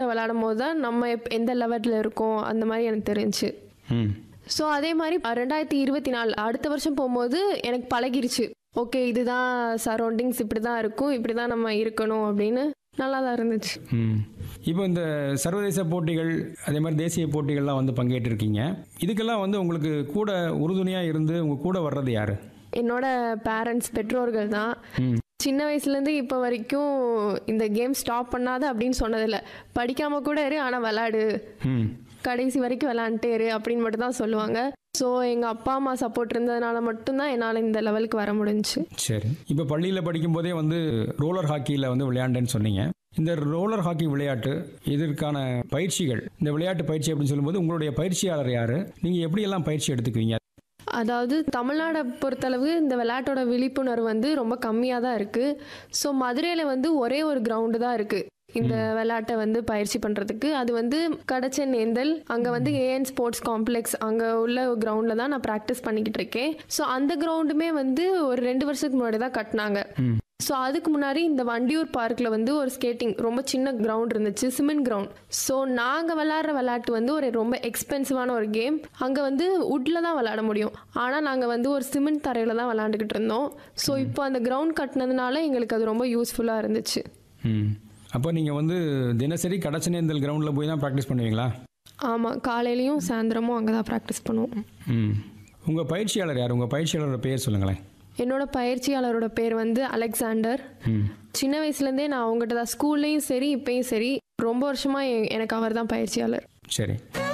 விளையாடும் போது தான் நம்ம எப்- எந்த லெவலில் இருக்கோம் அந்த மாதிரி எனக்கு தெரிஞ்சுச்சு ம் ஸோ அதே மாதிரி ரெண்டாயிரத்தி இருபத்தி நாலு அடுத்த வருஷம் போகும்போது எனக்கு பழகிருச்சு ஓகே இதுதான் சரௌண்டிங்ஸ் இப்படி தான் இருக்கும் இப்படி தான் நம்ம இருக்கணும் அப்படின்னு நல்லா தான் இருந்துச்சு ம் இப்போ இந்த சர்வதேச போட்டிகள் அதே மாதிரி தேசிய போட்டிகள்லாம் வந்து பங்கேற்றிருக்கீங்க இதுக்கெல்லாம் வந்து உங்களுக்கு கூட உறுதுணையாக இருந்து உங்கள் கூட வர்றது யாரு என்னோட பேரண்ட்ஸ் பெற்றோர்கள் தான் ம் சின்ன வயசுலேருந்து இப்போ வரைக்கும் இந்த கேம் ஸ்டாப் பண்ணாத அப்படின்னு சொன்னதில்ல படிக்காமல் கூட இரு ஆனால் விளாடு ம் கடைசி வரைக்கும் விளாண்டுட்டே இரு அப்படின்னு மட்டும் தான் சொல்லுவாங்க ஸோ எங்கள் அப்பா அம்மா சப்போர்ட் இருந்ததுனால மட்டும்தான் என்னால் இந்த லெவலுக்கு வர முடிஞ்சுச்சு சரி இப்போ பள்ளியில் படிக்கும்போதே வந்து ரோலர் ஹாக்கியில் வந்து விளையாண்டேன்னு சொன்னீங்க இந்த ரோலர் ஹாக்கி விளையாட்டு இதற்கான பயிற்சிகள் இந்த விளையாட்டு பயிற்சி அப்படின்னு சொல்லும்போது உங்களுடைய பயிற்சியாளர் யாரு நீங்கள் எப்படியெல்லாம் பயிற்சி எடுத்துக்குவீங்க அதாவது தமிழ்நாடை பொறுத்தளவு இந்த விளையாட்டோட விழிப்புணர்வு வந்து ரொம்ப கம்மியாக தான் இருக்குது ஸோ மதுரையில் வந்து ஒரே ஒரு கிரவுண்டு தான் இருக்குது இந்த விளையாட்டை வந்து பயிற்சி பண்ணுறதுக்கு அது வந்து கடச்சன் நேந்தல் அங்கே வந்து ஏஎன் ஸ்போர்ட்ஸ் காம்ப்ளெக்ஸ் அங்கே உள்ள கிரவுண்டில் தான் நான் ப்ராக்டிஸ் பண்ணிக்கிட்டு இருக்கேன் ஸோ அந்த கிரவுண்டுமே வந்து ஒரு ரெண்டு வருஷத்துக்கு முன்னாடி தான் கட்டினாங்க ம் ஸோ அதுக்கு முன்னாடி இந்த வண்டியூர் பார்க்கில் வந்து ஒரு ஸ்கேட்டிங் ரொம்ப சின்ன கிரவுண்ட் இருந்துச்சு சிமெண்ட் கிரவுண்ட் ஸோ நாங்கள் விளாட்ற விளையாட்டு வந்து ஒரு ரொம்ப எக்ஸ்பென்சிவான ஒரு கேம் அங்கே வந்து உட்டில் தான் விளாட முடியும் ஆனால் நாங்கள் வந்து ஒரு சிமெண்ட் தரையில் தான் விளாண்டுக்கிட்டு இருந்தோம் ஸோ இப்போ அந்த கிரவுண்ட் கட்டினதுனால எங்களுக்கு அது ரொம்ப யூஸ்ஃபுல்லாக இருந்துச்சு ம் அப்போ நீங்கள் வந்து தினசரி கடச்சனேந்தல் கிரவுண்டில் போய் தான் ப்ராக்டிஸ் பண்ணுவீங்களா ஆமாம் காலையிலையும் சாயந்தரமும் அங்கே தான் ப்ராக்டிஸ் பண்ணுவோம் ம் உங்கள் பயிற்சியாளர் யார் உங்கள் பயிற்சியாளரோட பேர் சொல்லுங்களேன் என்னோட பயிற்சியாளரோட பேர் வந்து அலெக்சாண்டர் ம் சின்ன வயசுலேருந்தே நான் அவங்ககிட்ட தான் ஸ்கூல்லையும் சரி இப்பயும் சரி ரொம்ப வருஷமாக எனக்கு அவர் தான் பயிற்சியாளர் சரி